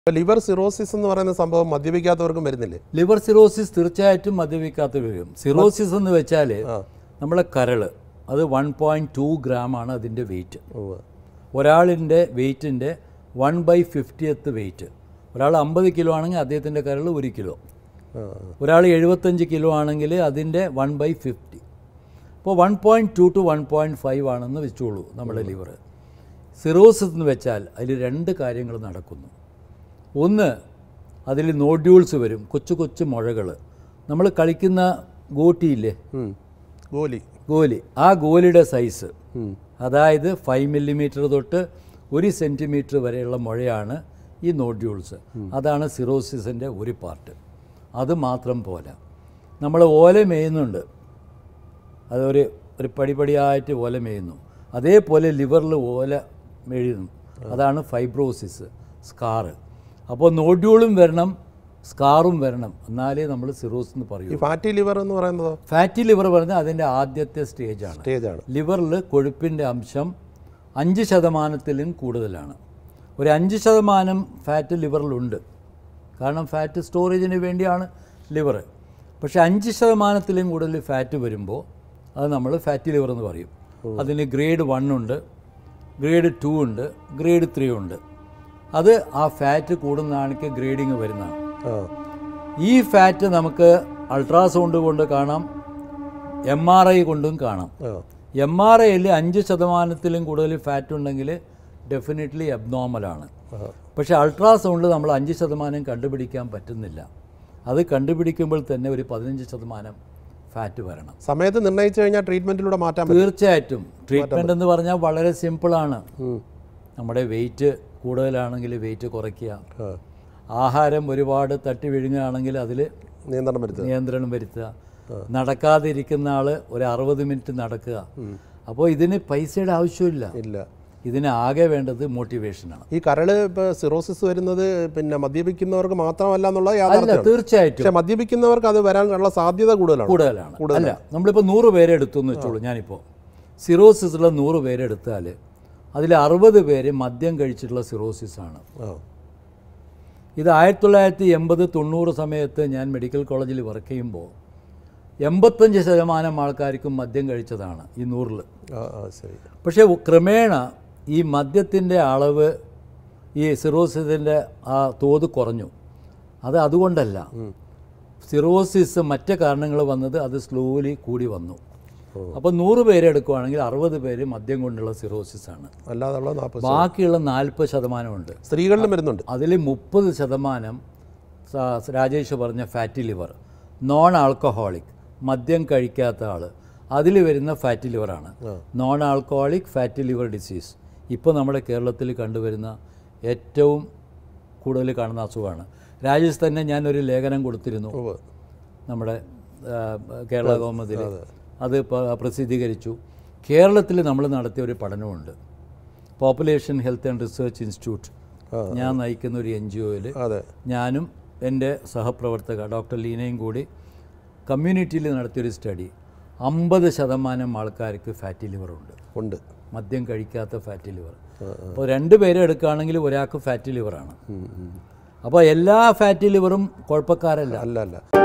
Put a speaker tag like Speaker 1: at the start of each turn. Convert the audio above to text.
Speaker 1: ഇപ്പൊ liver cirrhosis എന്ന് പറയുന്ന സംഭവം മദ്യപിക്കാത്തവർക്കും വരുന്നില്ലേ
Speaker 2: ലിവർ സിറോസിസ് തീർച്ചയായിട്ടും മദ്യപിക്കാത്ത വരും സിറോസിസ് എന്ന് വെച്ചാൽ നമ്മളെ കരൾ അത് വൺ പോയിൻറ്റ് ടു ഗ്രാമാണ് അതിൻ്റെ വെയിറ്റ്
Speaker 1: ഉവ്വ്.
Speaker 2: ഒരാളിൻ്റെ വെയിറ്റിൻ്റെ വൺ ബൈ ഫിഫ്റ്റിയത്ത് വെയിറ്റ് ഒരാൾ അമ്പത് കിലോ ആണെങ്കിൽ അദ്ദേഹത്തിൻ്റെ കരൾ ഒരു കിലോ
Speaker 1: ആ,
Speaker 2: ഒരാൾ എഴുപത്തഞ്ച് കിലോ ആണെങ്കിൽ അതിൻ്റെ വൺ ബൈ ഫിഫ്റ്റി അപ്പോൾ one point two two one point five ആണെന്ന് വെച്ചോളൂ നമ്മുടെ ലിവർ സിറോസിസ് എന്ന് വെച്ചാൽ അതിൽ രണ്ട് കാര്യങ്ങൾ നടക്കുന്നു ഒന്ന് അതിൽ നോഡ്യൂൾസ് വരും കൊച്ചു കൊച്ചു മുഴകൾ നമ്മൾ കളിക്കുന്ന ഗോട്ടിയില്ലേ
Speaker 1: ഉം. ഗോലി
Speaker 2: ഗോലി ആ ഗോലിയുടെ സൈസ്
Speaker 1: ഉം.
Speaker 2: അതായത് ഫൈവ് മില്ലിമീറ്റർ തൊട്ട് ഒരു സെൻറ്റിമീറ്റർ വരെയുള്ള മുഴയാണ് ഈ നോഡ്യൂൾസ് അതാണ് സിറോസിസിൻ്റെ ഒരു പാർട്ട് അത് മാത്രം പോരാ നമ്മൾ ഓല മേയുന്നുണ്ട് അതൊരു ഒരു പടിപടിയായിട്ട് ഓല മേയുന്നു അതേപോലെ ലിവറിൽ ഓല മെഴുകുന്നു അതാണ് ഫൈബ്രോസിസ് സ്കാറ് അപ്പോൾ നോഡ്യൂളും വരണം സ്കാറും വരണം എന്നാലേ നമ്മൾ സിറോസ് എന്ന് പറയൂ
Speaker 1: ഈ ഫാറ്റി ലിവർ എന്ന് പറയുന്നതോ
Speaker 2: ഫാറ്റി ലിവർ പറഞ്ഞാൽ അതിൻ്റെ ആദ്യത്തെ സ്റ്റേജാണ്
Speaker 1: സ്റ്റേജാണ്
Speaker 2: ലിവറിൽ കൊഴുപ്പിൻ്റെ അംശം അഞ്ച് ശതമാനത്തിലും കൂടുതലാണ് ഒരു അഞ്ച് ശതമാനം ഫാറ്റ് ലിവറിലുണ്ട് കാരണം ഫാറ്റ് സ്റ്റോറേജിന് വേണ്ടിയാണ് ലിവർ പക്ഷേ അഞ്ച് ശതമാനത്തിലും കൂടുതൽ ഫാറ്റ് വരുമ്പോൾ അത് നമ്മൾ ഫാറ്റി ലിവർ എന്ന് പറയും അതിന് ഗ്രേഡ് വൺ ഉണ്ട് ഗ്രേഡ് ടു ഉണ്ട് ഗ്രേഡ് ത്രീ ഉണ്ട് അത് ആ ഫാറ്റ് കൂടുന്നതാണെങ്കിൽ ഗ്രേഡിങ് വരുന്നതാണ്
Speaker 1: ആ
Speaker 2: ഈ ഫാറ്റ് നമുക്ക് അൾട്രാസൗണ്ട് കൊണ്ട് കാണാം എം ആർ ഐ കൊണ്ടും കാണാം
Speaker 1: ആ
Speaker 2: എം ആർ ഐയിൽ അഞ്ച് ശതമാനത്തിലും കൂടുതൽ ഫാറ്റ് ഉണ്ടെങ്കിൽ ഡെഫിനറ്റ്ലി അബ്നോർമലാണ്
Speaker 1: ആ.
Speaker 2: പക്ഷേ അൾട്രാസൗണ്ടിൽ നമ്മൾ അഞ്ച് ശതമാനം കണ്ടുപിടിക്കാൻ പറ്റുന്നില്ല അത് കണ്ടുപിടിക്കുമ്പോൾ തന്നെ ഒരു പതിനഞ്ച് ശതമാനം ഫാറ്റ് വരണം
Speaker 1: സമയത്ത് നിർണ്ണയിച്ചു കഴിഞ്ഞാൽ ട്രീറ്റ്മെന്റിലൂടെ മാറ്റാൻ പറ്റും
Speaker 2: തീർച്ചയായിട്ടും ട്രീറ്റ്മെൻറ്റ് എന്ന് പറഞ്ഞാൽ വളരെ സിമ്പിളാണ്
Speaker 1: ഉം.
Speaker 2: നമ്മുടെ വെയിറ്റ് കൂടുതലാണെങ്കിൽ വെയിറ്റ് കുറയ്ക്കുക
Speaker 1: ആ.
Speaker 2: ആഹാരം ഒരുപാട് തട്ടി വിഴുങ്ങുകയാണെങ്കിൽ അതിൽ
Speaker 1: നിയന്ത്രണം വരുത്തുക
Speaker 2: നിയന്ത്രണം വരുത്തുക നടക്കാതിരിക്കുന്ന ആൾ ഒരു അറുപത് മിനിറ്റ് നടക്കുക അപ്പോൾ ഇതിന് പൈസയുടെ ആവശ്യമില്ല
Speaker 1: ഇല്ല
Speaker 2: ഇതിന് ആകെ വേണ്ടത് മോട്ടിവേഷനാണ്
Speaker 1: ഈ കരള് ഇപ്പൊ സിറോസിസ് വരുന്നത് പിന്നെ മദ്യപിക്കുന്നവർക്ക് മാത്രമല്ല എന്നുള്ളത്
Speaker 2: അല്ല
Speaker 1: യാഥാർത്ഥ്യമാണ്
Speaker 2: തീർച്ചയായിട്ടും
Speaker 1: പക്ഷെ മദ്യപിക്കുന്നവർക്ക് അത് വരാനുള്ള സാധ്യത കൂടുതലാണ്
Speaker 2: കൂടുതലാണ് അല്ല നമ്മളിപ്പോൾ നൂറ് പേരെ എടുത്തു എന്ന് വെച്ചോളൂ ഞാനിപ്പോൾ സിറോസിസുള്ള നൂറ് പേരെ എടുത്താൽ അതിൽ അറുപത് പേര് മദ്യം കഴിച്ചിട്ടുള്ള സിറോസിസ് ആണ്
Speaker 1: ആ.
Speaker 2: ഇത് ആയിരത്തി തൊള്ളായിരത്തി എൺപത് തൊണ്ണൂറ് സമയത്ത് ഞാൻ മെഡിക്കൽ കോളേജിൽ വർക്ക് ചെയ്യുമ്പോൾ എൺപത്തഞ്ച് ശതമാനം ആൾക്കാർക്കും മദ്യം കഴിച്ചതാണ് ഈ നൂറിൽ
Speaker 1: ആ ആ ശരി
Speaker 2: പക്ഷേ ക്രമേണ ഈ മദ്യത്തിൻ്റെ അളവ് ഈ സിറോസിസിൻ്റെ ആ തോത് കുറഞ്ഞു അത് അതുകൊണ്ടല്ല സിറോസിസ് മറ്റ് കാരണങ്ങൾ വന്നത് അത് സ്ലോലി കൂടി വന്നു അപ്പോൾ നൂറ് പേരെ എടുക്കുവാണെങ്കിൽ അറുപത് പേര് മദ്യം കൊണ്ടുള്ള സിറോസിസ് ആണ്
Speaker 1: അല്ലാതെ ഉള്ള നാൽപ്പത്
Speaker 2: ബാക്കിയുള്ള നാൽപ്പത് ശതമാനമുണ്ട്
Speaker 1: സ്ത്രീകളിലും വരുന്നുണ്ട്
Speaker 2: അതിൽ മുപ്പത് ശതമാനം സ- രാജേഷ് പറഞ്ഞ ഫാറ്റി ലിവർ നോൺ ആൽക്കഹോളിക് മദ്യം കഴിക്കാത്ത ആൾ അതിൽ വരുന്ന ഫാറ്റി ലിവറാണ് non alcoholic fatty liver disease ഇപ്പോൾ നമ്മുടെ കേരളത്തിൽ കണ്ടുവരുന്ന ഏറ്റവും കൂടുതൽ കാണുന്ന അസുഖമാണ് രാജേഷ് തന്നെ ഞാനൊരു ലേഖനം കൊടുത്തിരുന്നു
Speaker 1: ഉവ്വ്.
Speaker 2: നമ്മുടെ ആ, കേരള കൗമുദിൽ അത് പ- പ്രസിദ്ധീകരിച്ചു കേരളത്തിൽ നമ്മൾ നടത്തിയ ഒരു പഠനമുണ്ട് population health and research institute
Speaker 1: ആ.
Speaker 2: ഞാൻ നയിക്കുന്ന ഒരു എൻ ജി ഒയിൽ
Speaker 1: അതെ
Speaker 2: ഞാനും എൻ്റെ സഹപ്രവർത്തക ഡോക്ടർ ലീനയും കൂടി കമ്മ്യൂണിറ്റിയിൽ നടത്തിയൊരു സ്റ്റഡി അമ്പത് ശതമാനം ആൾക്കാർക്ക് ഫാറ്റി ലിവർ ഉണ്ട്
Speaker 1: ഉണ്ട്
Speaker 2: മദ്യം കഴിക്കാത്ത ഫാറ്റി ലിവർ അപ്പോൾ രണ്ട് പേരെ എടുക്കുകയാണെങ്കിൽ ഒരാൾക്ക് ഫാറ്റി ലിവറാണ്
Speaker 1: ഉം, ഉം.
Speaker 2: അപ്പോൾ എല്ലാ ഫാറ്റി ലിവറും കുഴപ്പക്കാരല്ല
Speaker 1: അല്ല അല്ല